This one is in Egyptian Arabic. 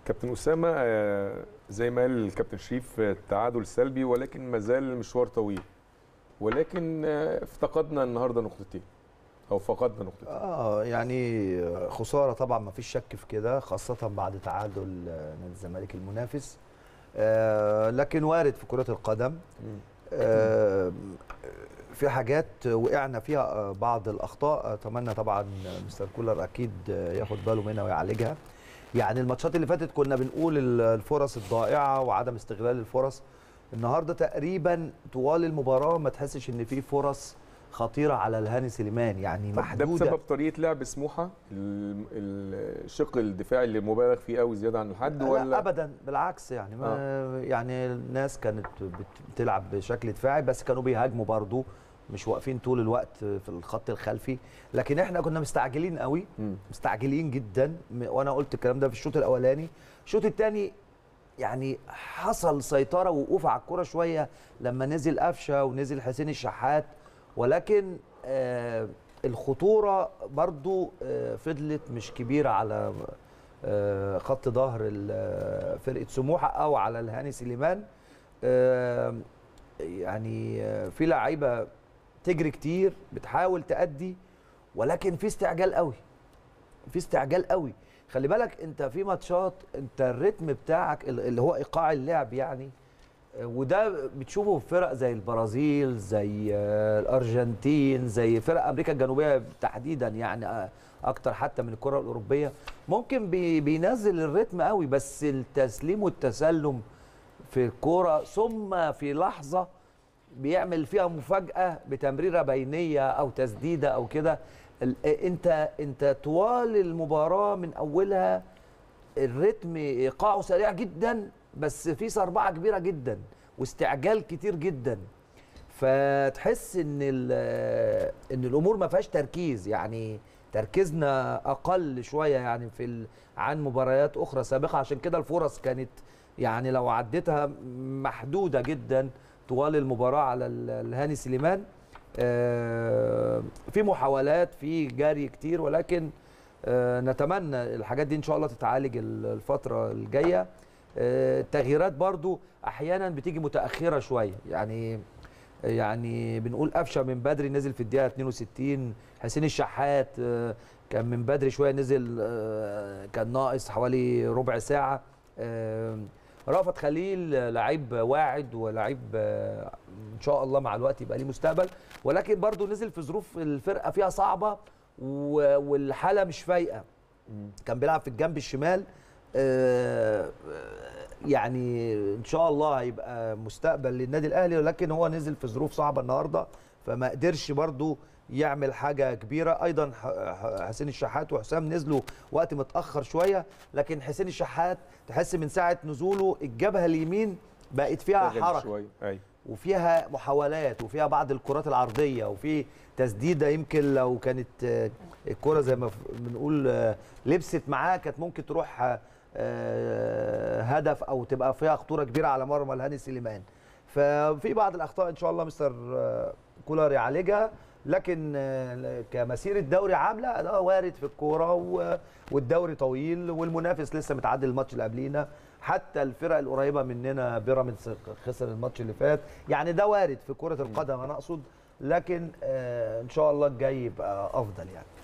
كابتن اسامه آه، زي ما قال الكابتن شريف آه، التعادل سلبي ولكن ما زال المشوار طويل ولكن آه، افتقدنا النهارده نقطتين او فقدنا نقطتين اه يعني خساره طبعا ما فيش شك في كده خاصه بعد تعادل آه، نادي الزمالك المنافس آه لكن وارد في كره القدم آه في حاجات وقعنا فيها آه، بعض الاخطاء اتمنى طبعا مستر كولر اكيد آه، ياخد باله منها ويعالجها يعني الماتشات اللي فاتت كنا بنقول ال- الفرص الضائعه وعدم استغلال الفرص النهارده تقريبا طوال المباراه ما تحسش ان في فرص خطيره على الهاني سليمان يعني طب ده محدوده بسبب طريقه لعب سموحه ال- الشق الدفاعي اللي مبالغ فيه قوي زياده عن الحد لا ولا ابدا بالعكس يعني ما يعني الناس كانت بت- بتلعب بشكل دفاعي بس كانوا بيهاجموا برضو مش واقفين طول الوقت في الخط الخلفي لكن احنا كنا مستعجلين قوي مم. مستعجلين جدا م- وانا قلت الكلام ده في الشوط الاولاني الشوط الثاني يعني حصل سيطره ووقوف على الكره شويه لما نزل قفشه ونزل حسين الشحات ولكن آه الخطوره برضو آه فضلت مش كبيره على آه خط ظهر ال- فرقه سموحه او على الهاني سليمان آه يعني آه في لعيبه تجري كتير بتحاول تأدي ولكن في استعجال قوي في استعجال قوي خلي بالك انت في ماتشات انت الريتم بتاعك ال- اللي هو ايقاع اللعب يعني آه، وده بتشوفه في فرق زي البرازيل زي آه، الارجنتين زي فرق امريكا الجنوبيه تحديدا يعني آه، اكتر حتى من الكره الاوروبيه ممكن بي- بينزل الريتم قوي بس التسليم والتسلم في الكوره ثم في لحظه بيعمل فيها مفاجاه بتمريره بينيه او تسديده او كده ال- انت انت طوال المباراه من اولها الريتم ايقاعه سريع جدا بس في سربعه كبيره جدا واستعجال كتير جدا فتحس ان ال- ان الامور ما فيهاش تركيز يعني تركيزنا اقل شويه يعني في ال... عن مباريات اخرى سابقه عشان كده الفرص كانت يعني لو عديتها محدوده جدا طوال المباراه على ال- الهاني سليمان آه، في محاولات في جري كتير ولكن آه، نتمنى الحاجات دي ان شاء الله تتعالج ال- الفتره الجايه آه، التغييرات برضو احيانا بتيجي متاخره شويه يعني يعني بنقول قفشه من بدري نزل في الدقيقه 62 حسين الشحات آه، كان من بدري شويه نزل آه، كان ناقص حوالي ربع ساعه آه، رأفت خليل لعيب واعد ولعيب آه، ان شاء الله مع الوقت يبقى ليه مستقبل ولكن برضو نزل في ظروف الفرقه فيها صعبه و- والحاله مش فايقه كان بيلعب في الجنب الشمال آه، يعني ان شاء الله هيبقى مستقبل للنادي الاهلي ولكن هو نزل في ظروف صعبه النهارده فما قدرش برضو يعمل حاجه كبيره ايضا ح- ح- حسين الشحات وحسام نزلوا وقت متاخر شويه لكن حسين الشحات تحس من ساعه نزوله الجبهه اليمين بقت فيها اشتغل حركه شويه ايوه وفيها محاولات وفيها بعض الكرات العرضيه وفي تسديده يمكن لو كانت آه، الكره زي ما ف- بنقول آه، لبست معاه كانت ممكن تروح آه، آه، هدف او تبقى فيها خطوره كبيره على مرمى الهاني سليمان ففي بعض الاخطاء ان شاء الله مستر آه، كولر يعالجها لكن آه، كمسيره دوري عامله ده وارد في الكوره و- والدوري طويل والمنافس لسه متعادل الماتش اللي قبلينا حتى الفرق القريبه مننا بيراميدز خسر الماتش اللي فات يعني ده وارد في كره القدم انا اقصد لكن آه، ان شاء الله الجاي يبقى افضل يعني